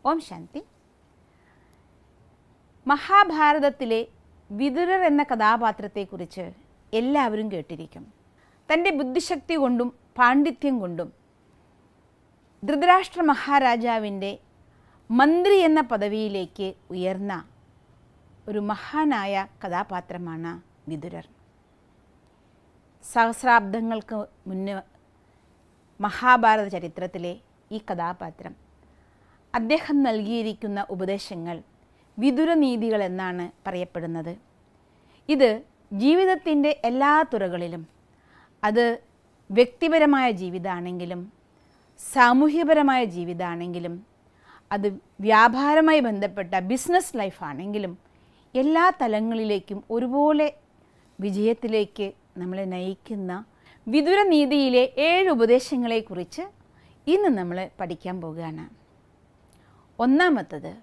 ഓം ശാന്തി മഹാഭാരതത്തിലെ വിതുരർ എന്ന കഥാപാത്രത്തെക്കുറിച്ച് എല്ലാവരും കേട്ടിരിക്കും തൻ്റെ ബുദ്ധിശക്തി കൊണ്ടും പാണ്ഡിത്യം കൊണ്ടും ധൃതരാഷ്ട്ര മഹാരാജാവിൻ്റെ മന്ത്രി എന്ന പദവിയിലേക്ക് ഉയർന്ന ഒരു മഹാനായ കഥാപാത്രമാണ് വിതുരർ സഹസ്രാബ്ദങ്ങൾക്ക് മുന്നേ മഹാഭാരത ചരിത്രത്തിലെ ഈ കഥാപാത്രം അദ്ദേഹം നൽകിയിരിക്കുന്ന ഉപദേശങ്ങൾ വിതുരനീതികൾ എന്നാണ് പറയപ്പെടുന്നത് ഇത് ജീവിതത്തിൻ്റെ എല്ലാ തുറകളിലും അത് വ്യക്തിപരമായ ജീവിതമാണെങ്കിലും സാമൂഹ്യപരമായ ജീവിതമാണെങ്കിലും അത് വ്യാപാരമായി ബന്ധപ്പെട്ട ബിസിനസ് ലൈഫാണെങ്കിലും എല്ലാ തലങ്ങളിലേക്കും ഒരുപോലെ വിജയത്തിലേക്ക് നമ്മളെ നയിക്കുന്ന വിതുരനീതിയിലെ ഏഴ് ഉപദേശങ്ങളെക്കുറിച്ച് ഇന്ന് നമ്മൾ പഠിക്കാൻ പോകുകയാണ് ഒന്നാമത്തത്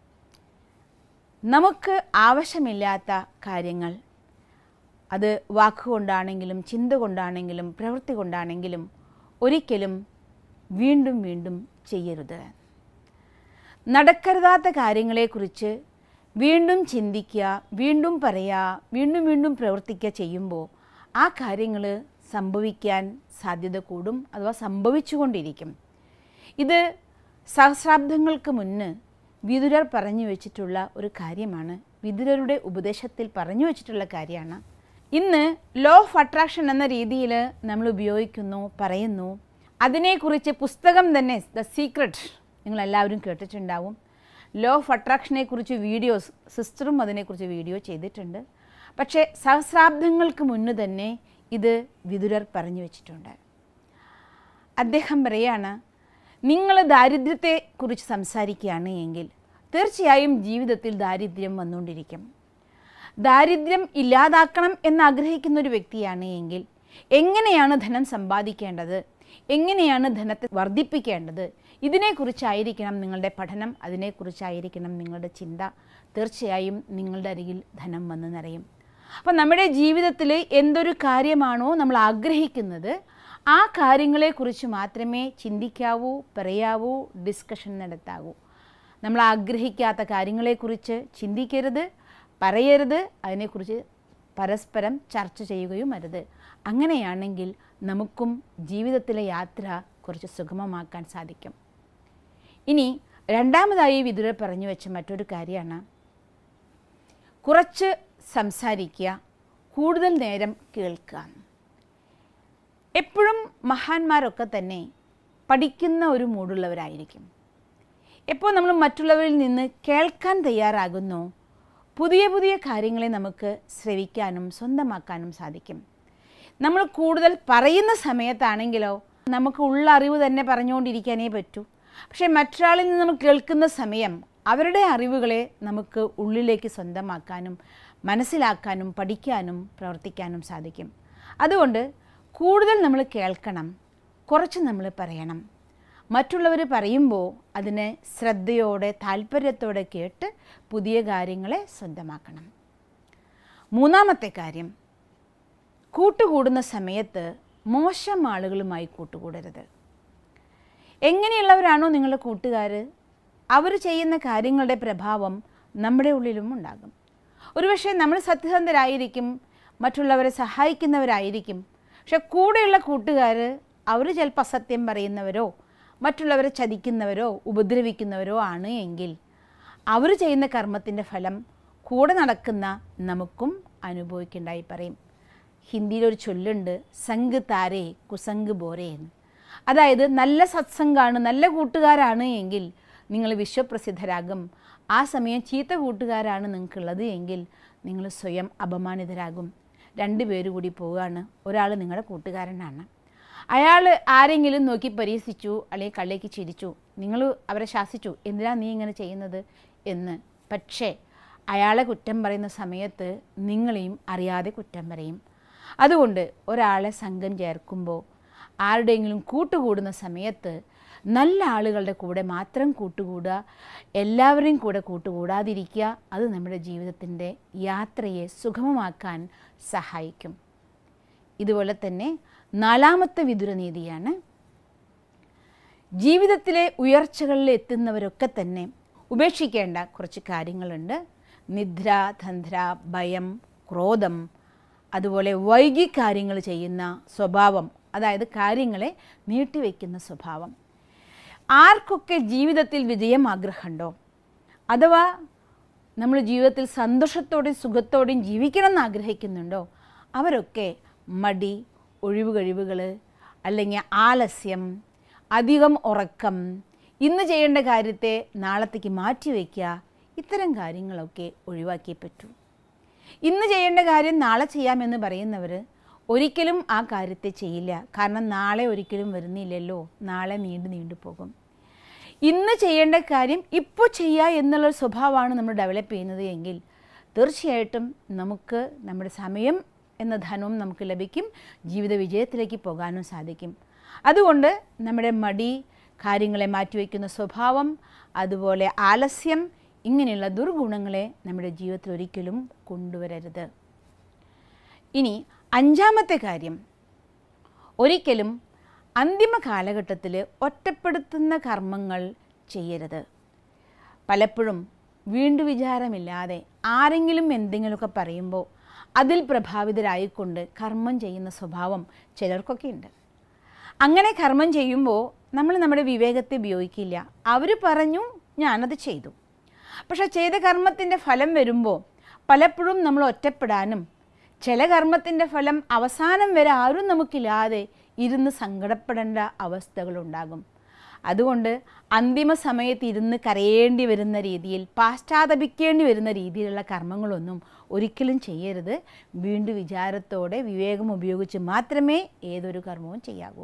നമുക്ക് ആവശ്യമില്ലാത്ത കാര്യങ്ങൾ അത് വാക്കുകൊണ്ടാണെങ്കിലും ചിന്ത കൊണ്ടാണെങ്കിലും പ്രവൃത്തി കൊണ്ടാണെങ്കിലും ഒരിക്കലും വീണ്ടും വീണ്ടും ചെയ്യരുത് നടക്കരുതാത്ത കാര്യങ്ങളെക്കുറിച്ച് വീണ്ടും ചിന്തിക്കുക വീണ്ടും പറയുക വീണ്ടും വീണ്ടും പ്രവർത്തിക്കുക ചെയ്യുമ്പോൾ ആ കാര്യങ്ങൾ സംഭവിക്കാൻ സാധ്യത കൂടും അഥവാ സംഭവിച്ചുകൊണ്ടിരിക്കും ഇത് സഹസ്രാബ്ദങ്ങൾക്ക് മുന്ന് വിതുരർ പറഞ്ഞു വെച്ചിട്ടുള്ള ഒരു കാര്യമാണ് വിതുരരുടെ ഉപദേശത്തിൽ പറഞ്ഞു വെച്ചിട്ടുള്ള കാര്യമാണ് ഇന്ന് ലോ ഓഫ് അട്രാക്ഷൻ എന്ന രീതിയിൽ നമ്മൾ ഉപയോഗിക്കുന്നു പറയുന്നു അതിനെക്കുറിച്ച് പുസ്തകം തന്നെ ദ സീക്രട്ട് നിങ്ങളെല്ലാവരും കേട്ടിട്ടുണ്ടാവും ലോ ഓഫ് അട്രാക്ഷനെ കുറിച്ച് വീഡിയോസ് സിസ്റ്ററും അതിനെക്കുറിച്ച് വീഡിയോ ചെയ്തിട്ടുണ്ട് പക്ഷേ സഹസ്രാബ്ദങ്ങൾക്ക് മുന്ന് തന്നെ ഇത് വിതുരർ പറഞ്ഞു വെച്ചിട്ടുണ്ട് അദ്ദേഹം പറയാണ് നിങ്ങൾ ദാരിദ്ര്യത്തെക്കുറിച്ച് സംസാരിക്കുകയാണ് എങ്കിൽ തീർച്ചയായും ജീവിതത്തിൽ ദാരിദ്ര്യം വന്നുകൊണ്ടിരിക്കും ദാരിദ്ര്യം ഇല്ലാതാക്കണം എന്നാഗ്രഹിക്കുന്ന ഒരു വ്യക്തിയാണ് എങ്കിൽ എങ്ങനെയാണ് ധനം സമ്പാദിക്കേണ്ടത് എങ്ങനെയാണ് ധനത്തെ വർദ്ധിപ്പിക്കേണ്ടത് ഇതിനെക്കുറിച്ചായിരിക്കണം നിങ്ങളുടെ പഠനം അതിനെക്കുറിച്ചായിരിക്കണം നിങ്ങളുടെ ചിന്ത തീർച്ചയായും നിങ്ങളുടെ അരികിൽ ധനം വന്ന് നിറയും അപ്പം നമ്മുടെ ജീവിതത്തിൽ എന്തൊരു കാര്യമാണോ നമ്മൾ ആഗ്രഹിക്കുന്നത് ആ കാര്യങ്ങളെക്കുറിച്ച് മാത്രമേ ചിന്തിക്കാവൂ പറയാവൂ ഡിസ്കഷൻ നടത്താവൂ നമ്മൾ ആഗ്രഹിക്കാത്ത കാര്യങ്ങളെക്കുറിച്ച് ചിന്തിക്കരുത് പറയരുത് അതിനെക്കുറിച്ച് പരസ്പരം ചർച്ച ചെയ്യുകയും അരുത് അങ്ങനെയാണെങ്കിൽ നമുക്കും ജീവിതത്തിലെ യാത്ര കുറച്ച് സുഗമമാക്കാൻ സാധിക്കും ഇനി രണ്ടാമതായി വിതുര പറഞ്ഞു വെച്ച മറ്റൊരു കാര്യമാണ് കുറച്ച് സംസാരിക്കുക കൂടുതൽ നേരം കേൾക്കുക എപ്പോഴും മഹാന്മാരൊക്കെ തന്നെ പഠിക്കുന്ന ഒരു മൂടുള്ളവരായിരിക്കും എപ്പോൾ നമ്മൾ മറ്റുള്ളവരിൽ നിന്ന് കേൾക്കാൻ തയ്യാറാകുന്നു പുതിയ പുതിയ കാര്യങ്ങളെ നമുക്ക് ശ്രവിക്കാനും സ്വന്തമാക്കാനും സാധിക്കും നമ്മൾ കൂടുതൽ പറയുന്ന സമയത്താണെങ്കിലോ നമുക്ക് ഉള്ള അറിവ് തന്നെ പറഞ്ഞുകൊണ്ടിരിക്കാനേ പറ്റൂ പക്ഷേ മറ്റൊരാളിൽ നിന്ന് നമ്മൾ കേൾക്കുന്ന സമയം അവരുടെ അറിവുകളെ നമുക്ക് ഉള്ളിലേക്ക് സ്വന്തമാക്കാനും മനസ്സിലാക്കാനും പഠിക്കാനും പ്രവർത്തിക്കാനും സാധിക്കും അതുകൊണ്ട് കൂടുതൽ നമ്മൾ കേൾക്കണം കുറച്ച് നമ്മൾ പറയണം മറ്റുള്ളവർ പറയുമ്പോൾ അതിനെ ശ്രദ്ധയോടെ താല്പര്യത്തോടെ കേട്ട് പുതിയ കാര്യങ്ങളെ സ്വന്തമാക്കണം മൂന്നാമത്തെ കാര്യം കൂട്ടുകൂടുന്ന സമയത്ത് മോശം ആളുകളുമായി കൂട്ടുകൂടരുത് എങ്ങനെയുള്ളവരാണോ നിങ്ങളുടെ കൂട്ടുകാർ അവർ ചെയ്യുന്ന കാര്യങ്ങളുടെ പ്രഭാവം നമ്മുടെ ഉള്ളിലും ഉണ്ടാകും ഒരുപക്ഷെ നമ്മൾ സത്യസന്ധരായിരിക്കും മറ്റുള്ളവരെ സഹായിക്കുന്നവരായിരിക്കും പക്ഷെ കൂടെയുള്ള കൂട്ടുകാർ അവർ ചിലപ്പോൾ അസത്യം പറയുന്നവരോ മറ്റുള്ളവരെ ചതിക്കുന്നവരോ ഉപദ്രവിക്കുന്നവരോ ആണ് എങ്കിൽ അവർ ചെയ്യുന്ന കർമ്മത്തിൻ്റെ ഫലം കൂടെ നടക്കുന്ന നമുക്കും അനുഭവിക്കേണ്ടായി പറയും ഹിന്ദിയിലൊരു ചൊല്ലുണ്ട് സംഗ് താരേ കുസംഗ് ബോരേ എന്ന് അതായത് നല്ല സത്സംഗാണ് നല്ല കൂട്ടുകാരാണ് എങ്കിൽ നിങ്ങൾ വിശ്വപ്രസിദ്ധരാകും ആ സമയം ചീത്ത കൂട്ടുകാരാണ് നിങ്ങൾക്കുള്ളത് എങ്കിൽ നിങ്ങൾ സ്വയം അപമാനിതരാകും രണ്ട് പേര് കൂടി പോവുകയാണ് ഒരാൾ നിങ്ങളുടെ കൂട്ടുകാരനാണ് അയാൾ ആരെങ്കിലും നോക്കി പരിഹസിച്ചു അല്ലെങ്കിൽ കള്ളിലേക്ക് ചിരിച്ചു നിങ്ങൾ അവരെ ശാസിച്ചു എന്തിനാ നീ ഇങ്ങനെ ചെയ്യുന്നത് എന്ന് പക്ഷേ അയാളെ കുറ്റം പറയുന്ന സമയത്ത് നിങ്ങളെയും അറിയാതെ കുറ്റം പറയും അതുകൊണ്ട് ഒരാളെ സംഘം ചേർക്കുമ്പോൾ ആരുടെയെങ്കിലും കൂട്ടുകൂടുന്ന സമയത്ത് നല്ല ആളുകളുടെ കൂടെ മാത്രം കൂട്ടുകൂടുക എല്ലാവരെയും കൂടെ കൂട്ടുകൂടാതിരിക്കുക അത് നമ്മുടെ ജീവിതത്തിൻ്റെ യാത്രയെ സുഗമമാക്കാൻ സഹായിക്കും ഇതുപോലെ തന്നെ നാലാമത്തെ വിതുരനീതിയാണ് ജീവിതത്തിലെ ഉയർച്ചകളിൽ എത്തുന്നവരൊക്കെ തന്നെ ഉപേക്ഷിക്കേണ്ട കുറച്ച് കാര്യങ്ങളുണ്ട് നിദ്ര തന്ത്ര ഭയം ക്രോധം അതുപോലെ വൈകി കാര്യങ്ങൾ ചെയ്യുന്ന സ്വഭാവം അതായത് കാര്യങ്ങളെ നീട്ടിവെക്കുന്ന സ്വഭാവം ആർക്കൊക്കെ ജീവിതത്തിൽ വിജയം ആഗ്രഹമുണ്ടോ അഥവാ നമ്മൾ ജീവിതത്തിൽ സന്തോഷത്തോടെയും സുഖത്തോടെയും ജീവിക്കണം എന്ന് ആഗ്രഹിക്കുന്നുണ്ടോ അവരൊക്കെ മടി ഒഴിവ് കഴിവുകൾ അല്ലെങ്കിൽ ആലസ്യം അധികം ഉറക്കം ഇന്ന് ചെയ്യേണ്ട കാര്യത്തെ നാളത്തേക്ക് മാറ്റി വയ്ക്കുക ഇത്തരം കാര്യങ്ങളൊക്കെ ഒഴിവാക്കിയേ പറ്റൂ ഇന്ന് ചെയ്യേണ്ട കാര്യം നാളെ ചെയ്യാമെന്ന് പറയുന്നവർ ഒരിക്കലും ആ കാര്യത്തെ ചെയ്യില്ല കാരണം നാളെ ഒരിക്കലും വരുന്നില്ലല്ലോ നാളെ നീണ്ടു നീണ്ടു പോകും ഇന്ന് ചെയ്യേണ്ട കാര്യം ഇപ്പോൾ ചെയ്യുക എന്നുള്ള സ്വഭാവമാണ് നമ്മൾ ഡെവലപ്പ് ചെയ്യുന്നത് എങ്കിൽ തീർച്ചയായിട്ടും നമുക്ക് നമ്മുടെ സമയം എന്ന ധനവും നമുക്ക് ലഭിക്കും ജീവിത വിജയത്തിലേക്ക് പോകാനും സാധിക്കും അതുകൊണ്ട് നമ്മുടെ മടി കാര്യങ്ങളെ മാറ്റിവെക്കുന്ന സ്വഭാവം അതുപോലെ ആലസ്യം ഇങ്ങനെയുള്ള ദുർഗുണങ്ങളെ നമ്മുടെ ജീവിതത്തിൽ ഒരിക്കലും കൊണ്ടുവരരുത് ഇനി അഞ്ചാമത്തെ കാര്യം ഒരിക്കലും അന്തിമ കാലഘട്ടത്തിൽ ഒറ്റപ്പെടുത്തുന്ന കർമ്മങ്ങൾ ചെയ്യരുത് പലപ്പോഴും വീണ്ടു വിചാരമില്ലാതെ ആരെങ്കിലും എന്തെങ്കിലുമൊക്കെ പറയുമ്പോൾ അതിൽ പ്രഭാവിതരായിക്കൊണ്ട് കർമ്മം ചെയ്യുന്ന സ്വഭാവം ചിലർക്കൊക്കെ ഉണ്ട് അങ്ങനെ കർമ്മം ചെയ്യുമ്പോൾ നമ്മൾ നമ്മുടെ വിവേകത്തെ ഉപയോഗിക്കില്ല അവർ പറഞ്ഞു ഞാനത് ചെയ്തു പക്ഷെ ചെയ്ത കർമ്മത്തിൻ്റെ ഫലം വരുമ്പോൾ പലപ്പോഴും നമ്മൾ ഒറ്റപ്പെടാനും ചില കർമ്മത്തിൻ്റെ ഫലം അവസാനം വരെ ആരും നമുക്കില്ലാതെ ഇരുന്ന് സങ്കടപ്പെടേണ്ട അവസ്ഥകളുണ്ടാകും അതുകൊണ്ട് അന്തിമ സമയത്ത് ഇരുന്ന് കരയേണ്ടി വരുന്ന രീതിയിൽ പാശ്ചാത്തപിക്കേണ്ടി വരുന്ന രീതിയിലുള്ള കർമ്മങ്ങളൊന്നും ഒരിക്കലും ചെയ്യരുത് വീണ്ടും വിചാരത്തോടെ വിവേകം ഉപയോഗിച്ച് മാത്രമേ ഏതൊരു കർമ്മവും ചെയ്യാവൂ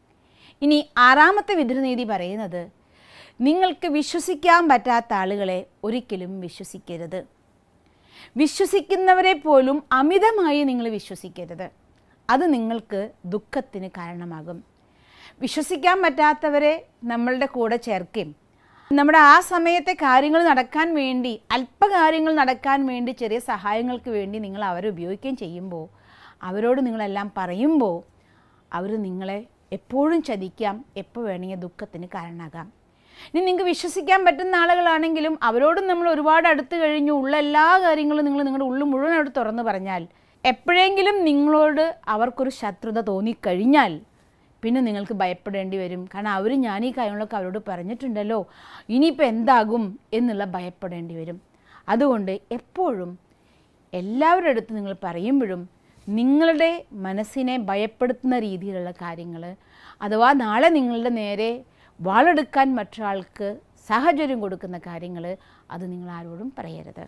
ഇനി ആറാമത്തെ വിധുരനീതി പറയുന്നത് നിങ്ങൾക്ക് വിശ്വസിക്കാൻ പറ്റാത്ത ആളുകളെ ഒരിക്കലും വിശ്വസിക്കരുത് വിശ്വസിക്കുന്നവരെ പോലും അമിതമായി നിങ്ങൾ വിശ്വസിക്കരുത് അത് നിങ്ങൾക്ക് ദുഃഖത്തിന് കാരണമാകും വിശ്വസിക്കാൻ പറ്റാത്തവരെ നമ്മളുടെ കൂടെ ചേർക്കുകയും നമ്മുടെ ആ സമയത്തെ കാര്യങ്ങൾ നടക്കാൻ വേണ്ടി അല്പകാര്യങ്ങൾ നടക്കാൻ വേണ്ടി ചെറിയ സഹായങ്ങൾക്ക് വേണ്ടി നിങ്ങൾ അവരെ ഉപയോഗിക്കുകയും ചെയ്യുമ്പോൾ അവരോട് നിങ്ങളെല്ലാം പറയുമ്പോൾ അവർ നിങ്ങളെ എപ്പോഴും ചതിക്കാം എപ്പോൾ വേണമെങ്കിൽ ദുഃഖത്തിന് കാരണമാകാം ഇനി നിങ്ങൾക്ക് വിശ്വസിക്കാൻ പറ്റുന്ന ആളുകളാണെങ്കിലും അവരോടും നമ്മൾ ഒരുപാട് അടുത്ത് കഴിഞ്ഞു ഉള്ള എല്ലാ കാര്യങ്ങളും നിങ്ങൾ നിങ്ങളുടെ ഉള്ളു മുഴുവൻ അവിടെ തുറന്നു പറഞ്ഞാൽ എപ്പോഴെങ്കിലും നിങ്ങളോട് അവർക്കൊരു ശത്രുത തോന്നിക്കഴിഞ്ഞാൽ പിന്നെ നിങ്ങൾക്ക് ഭയപ്പെടേണ്ടി വരും കാരണം അവർ ഞാൻ ഈ കാര്യങ്ങളൊക്കെ അവരോട് പറഞ്ഞിട്ടുണ്ടല്ലോ ഇനിയിപ്പോൾ എന്താകും എന്നുള്ള ഭയപ്പെടേണ്ടി വരും അതുകൊണ്ട് എപ്പോഴും എല്ലാവരുടെ അടുത്ത് നിങ്ങൾ പറയുമ്പോഴും നിങ്ങളുടെ മനസ്സിനെ ഭയപ്പെടുത്തുന്ന രീതിയിലുള്ള കാര്യങ്ങൾ അഥവാ നാളെ നിങ്ങളുടെ നേരെ വാളെടുക്കാൻ മറ്റൊരാൾക്ക് സാഹചര്യം കൊടുക്കുന്ന കാര്യങ്ങൾ അത് നിങ്ങൾ ആരോടും പറയരുത്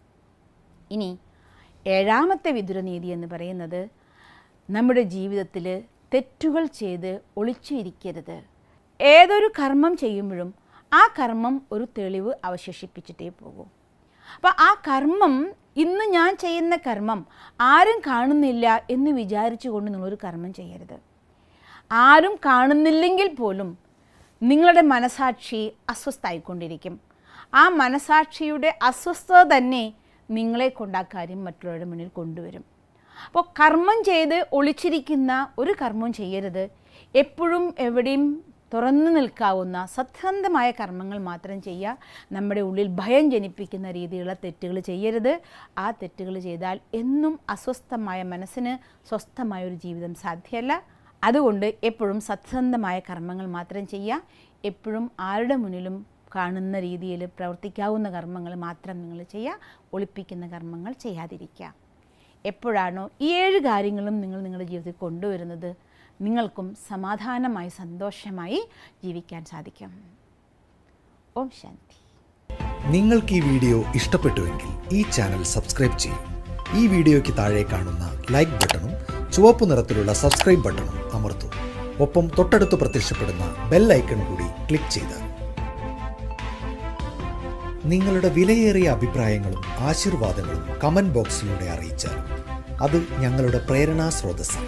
ഇനി ഏഴാമത്തെ വിദുരനീതി എന്ന് പറയുന്നത് നമ്മുടെ ജീവിതത്തിൽ തെറ്റുകൾ ചെയ്ത് ഒളിച്ചിരിക്കരുത് ഏതൊരു കർമ്മം ചെയ്യുമ്പോഴും ആ കർമ്മം ഒരു തെളിവ് അവശേഷിപ്പിച്ചിട്ടേ പോകൂ അപ്പോൾ ആ കർമ്മം ഇന്ന് ഞാൻ ചെയ്യുന്ന കർമ്മം ആരും കാണുന്നില്ല എന്ന് വിചാരിച്ചുകൊണ്ട് നിങ്ങളൊരു കർമ്മം ചെയ്യരുത് ആരും കാണുന്നില്ലെങ്കിൽ പോലും നിങ്ങളുടെ മനസാക്ഷി അസ്വസ്ഥായിക്കൊണ്ടിരിക്കും ആ മനസാക്ഷിയുടെ അസ്വസ്ഥത തന്നെ നിങ്ങളെ കൊണ്ട് ആ കാര്യം മറ്റുള്ളവരുടെ മുന്നിൽ കൊണ്ടുവരും അപ്പോൾ കർമ്മം ചെയ്ത് ഒളിച്ചിരിക്കുന്ന ഒരു കർമ്മവും ചെയ്യരുത് എപ്പോഴും എവിടെയും തുറന്നു നിൽക്കാവുന്ന സത്യസന്ധമായ കർമ്മങ്ങൾ മാത്രം ചെയ്യുക നമ്മുടെ ഉള്ളിൽ ഭയം ജനിപ്പിക്കുന്ന രീതിയിലുള്ള തെറ്റുകൾ ചെയ്യരുത് ആ തെറ്റുകൾ ചെയ്താൽ എന്നും അസ്വസ്ഥമായ മനസ്സിന് സ്വസ്ഥമായ ഒരു ജീവിതം സാധ്യമല്ല അതുകൊണ്ട് എപ്പോഴും സത്യസന്ധമായ കർമ്മങ്ങൾ മാത്രം ചെയ്യുക എപ്പോഴും ആരുടെ മുന്നിലും കാണുന്ന രീതിയിൽ പ്രവർത്തിക്കാവുന്ന കർമ്മങ്ങൾ മാത്രം നിങ്ങൾ ചെയ്യുക ഒളിപ്പിക്കുന്ന കർമ്മങ്ങൾ ചെയ്യാതിരിക്കുക എപ്പോഴാണോ ഈ ഏഴ് കാര്യങ്ങളും നിങ്ങൾ നിങ്ങളുടെ ജീവിതത്തിൽ കൊണ്ടുവരുന്നത് നിങ്ങൾക്കും സമാധാനമായി സന്തോഷമായി ജീവിക്കാൻ സാധിക്കും ഓം ശാന്തി നിങ്ങൾക്ക് ഈ വീഡിയോ ഇഷ്ടപ്പെട്ടുവെങ്കിൽ ഈ ചാനൽ സബ്സ്ക്രൈബ് ചെയ്യും ഈ വീഡിയോയ്ക്ക് താഴെ കാണുന്ന ലൈക്ക് ബട്ടണും ചുവപ്പ് നിറത്തിലുള്ള സബ്സ്ക്രൈബ് ബട്ടണും അമർത്തൂ ഒപ്പം തൊട്ടടുത്ത് പ്രത്യക്ഷപ്പെടുന്ന ബെൽ ഐക്കൺ കൂടി ക്ലിക്ക് ചെയ്താൽ നിങ്ങളുടെ വിലയേറിയ അഭിപ്രായങ്ങളും ആശീർവാദങ്ങളും കമന്റ് ബോക്സിലൂടെ അറിയിച്ചാൽ അത് ഞങ്ങളുടെ പ്രേരണാ സ്രോതസ്സാണ്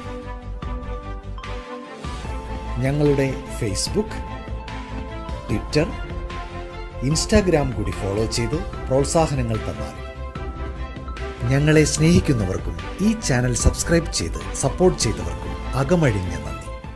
ഞങ്ങളുടെ ഫേസ്ബുക്ക് ട്വിറ്റർ ഇൻസ്റ്റാഗ്രാം കൂടി ഫോളോ ചെയ്ത് പ്രോത്സാഹനങ്ങൾ തന്നാൽ ഞങ്ങളെ സ്നേഹിക്കുന്നവർക്കും ഈ ചാനൽ സബ്സ്ക്രൈബ് ചെയ്ത് സപ്പോർട്ട് ചെയ്തവർക്കും അകമഴിഞ്ഞ നന്ദി